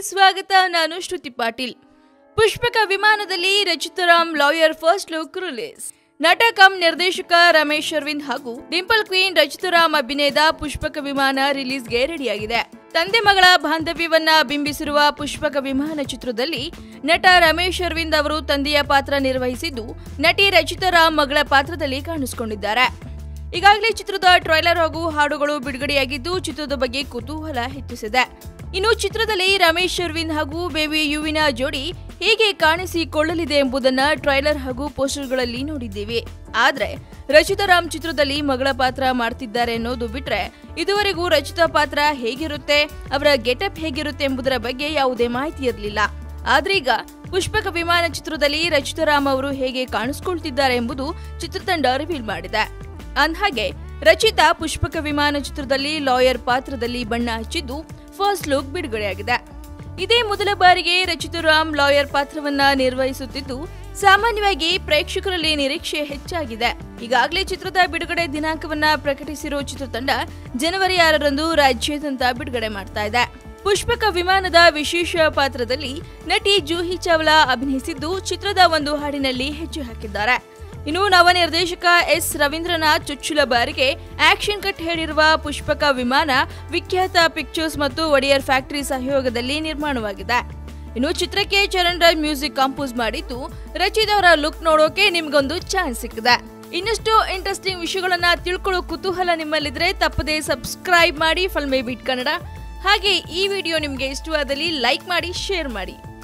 ಸ್ವಾಗತ ನಾನು ಶ್ರುತಿ ಪಾಟೀಲ್ ಪುಷ್ಪಕ ವಿಮಾನದಲ್ಲಿ Rachitaram lawyer first look release ನಟ ಕಮ್ ನಿರ್ದೇಶಕ ರಮೇಶ್ ಅರವಿಂದ್ ಹಾಗೂ ಡಿಂಪಲ್ ಕ್ವೀನ್ ರಚಿತರಾಮ್ ಅಭಿನಯದ ಪುಷ್ಪಕ ವಿಮಾನ ರಿಲೀಸ್ಗೆ ರೆಡಿಯಾಗಿದೆ ತಂದೆ ಮಗಳ ಬಾಂಧವ್ಯವನ್ನ ಬಿಂಬಿಸಿರುವ ಪುಷ್ಪಕ ವಿಮಾನ ಚಿತ್ರದಲ್ಲಿ ನಟ ರಮೇಶ್ ಅರವಿಂದ್ ಅವರು ತಂದೆಯ ಪಾತ್ರ ನಿರ್ವಹಿಸಿದ್ದು ನಟಿ ರಚಿತರಾಮ್ ಮಗಳ ಪಾತ್ರದಲ್ಲಿ ಕಾಣಿಸಿಕೊಂಡಿದ್ದಾರೆ ಈಗಾಗಲೇ ಚಿತ್ರದ ಟ್ರೈಲರ್ ಹಾಗೂ ಹಾಡುಗಳು ಬಿಡುಗಡೆಯಾಗಿದ್ದು ಚಿತ್ರದ ಬಗ್ಗೆ ಕುತೂಹಲ ಹೆಚ್ಚಿಸಿದೆ ಇನ್ನು ಚಿತ್ರದಲ್ಲಿ ರಮೇಶ್ ಅರವಿಂದ್ ಹಾಗೂ ಬೇಬಿ ಯುವಿನ ಜೋಡಿ ಹೇಗೆ ಕಾಣಿಸಿಕೊಳ್ಳಲಿದೆ ಎಂಬುದನ್ನ ಟ್ರೈಲರ್ ಹಾಗೂ ಪೋಸ್ಟರ್ಗಳಲ್ಲಿ ನೋಡಿದ್ದೀವಿ ಆದ್ರೆ ರಚಿತಾರಾಮ್ ಚಿತ್ರದಲ್ಲಿ ಮಗಳ ಪಾತ್ರ ಮಾಡ್ತಿದ್ದಾರೆ ಅನ್ನೋದು ಬಿಟ್ರೆ ಇದುವರೆಗೂ ರಚಿತಾ ಪಾತ್ರ ಹೇಗಿರುತ್ತೆ ಅವರ ಗೆಟಪ್ ಹೇಗಿರುತ್ತೆ ಎಂಬುದರ ಬಗ್ಗೆ ಯಾವುದೇ ಮಾಹಿತಿ ಇರಲಿಲ್ಲ ಆದ್ರೀಗ ಪುಷ್ಪಕ ವಿಮಾನ ಚಿತ್ರದಲ್ಲಿ ರಚಿತಾರಾಮ್ ಅವರು ಹೇಗೆ ಕಾಣಿಸ್ಕೊಳ್ತಿದ್ದಾರೆ ಎಂಬುದು ಚಿತ್ರತಂಡ ರಿವೀಲ್ ಮಾಡಿದೆ ಅಂದ್ಹಾಗೆ ರಚಿತಾ ಪುಷ್ಪಕ ವಿಮಾನ ಚಿತ್ರದಲ್ಲಿ ಲಾಯರ್ ಪಾತ್ರದಲ್ಲಿ ಬಣ್ಣ ಹಚ್ಚಿದ್ದು ಫಸ್ಟ್ ಲುಕ್ ಬಿಡುಗಡೆಯಾಗಿದೆ ಇದೇ ಮೊದಲ ಬಾರಿಗೆ ರಚಿತಾರಾಮ್ ಲಾಯರ್ ಪಾತ್ರವನ್ನ ನಿರ್ವಹಿಸುತ್ತಿದ್ದು ಸಾಮಾನ್ಯವಾಗಿ ಪ್ರೇಕ್ಷಕರಲ್ಲಿ ನಿರೀಕ್ಷೆ ಹೆಚ್ಚಾಗಿದೆ ಈಗಾಗಲೇ ಚಿತ್ರದ ಬಿಡುಗಡೆ ದಿನಾಂಕವನ್ನ ಪ್ರಕಟಿಸಿರೋ ಚಿತ್ರತಂಡ ಜನವರಿ ಆರರಂದು ರಾಜ್ಯಾದ್ಯಂತ ಬಿಡುಗಡೆ ಮಾಡ್ತಾ ಇದೆ ಪುಷ್ಪಕ ವಿಮಾನದ ವಿಶೇಷ ಪಾತ್ರದಲ್ಲಿ ನಟಿ ಜೂಹಿ ಚಾವ್ಲಾ ಅಭಿನಯಿಸಿದ್ದು ಚಿತ್ರದ ಒಂದು ಹಾಡಿನಲ್ಲಿ ಹೆಜ್ಜೆ ಹಾಕಿದ್ದಾರೆ ಇನ್ನು ನವ ನಿರ್ದೇಶಕ ಎಸ್ ರವೀಂದ್ರನಾಥ್ ಚುಚ್ಚುಲ ಬಾರಿಗೆ ಆಕ್ಷನ್ ಕಟ್ ಹೇಳಿರುವ ಪುಷ್ಪಕ ವಿಮಾನ ವಿಖ್ಯಾತ ಪಿಕ್ಚರ್ಸ್ ಮತ್ತು ಒಡೆಯರ್ ಫ್ಯಾಕ್ಟರಿ ಸಹಯೋಗದಲ್ಲಿ ನಿರ್ಮಾಣವಾಗಿದೆ ಇನ್ನು ಚಿತ್ರಕ್ಕೆ ಚರಣ್ ರಾಜ್ ಮ್ಯೂಸಿಕ್ ಕಂಪೋಸ್ ಮಾಡಿದ್ದು ರಚಿತ್ ಅವರ ಲುಕ್ ನೋಡೋಕೆ ನಿಮ್ಗೊಂದು ಚಾನ್ಸ್ ಸಿಕ್ಕಿದೆ ಇನ್ನಷ್ಟು ಇಂಟ್ರೆಸ್ಟಿಂಗ್ ವಿಷಯಗಳನ್ನ ತಿಳ್ಕೊಳ್ಳೋ ಕುತೂಹಲ ನಿಮ್ಮಲ್ಲಿದ್ರೆ ತಪ್ಪದೇ ಸಬ್ಸ್ಕ್ರೈಬ್ ಮಾಡಿ ಫಲ್ಮೇ ಬಿಟ್ ಕನ್ನಡ ಹಾಗೆ ಈ ವಿಡಿಯೋ ನಿಮಗೆ ಇಷ್ಟವಾದಲ್ಲಿ ಲೈಕ್ ಮಾಡಿ ಶೇರ್ ಮಾಡಿ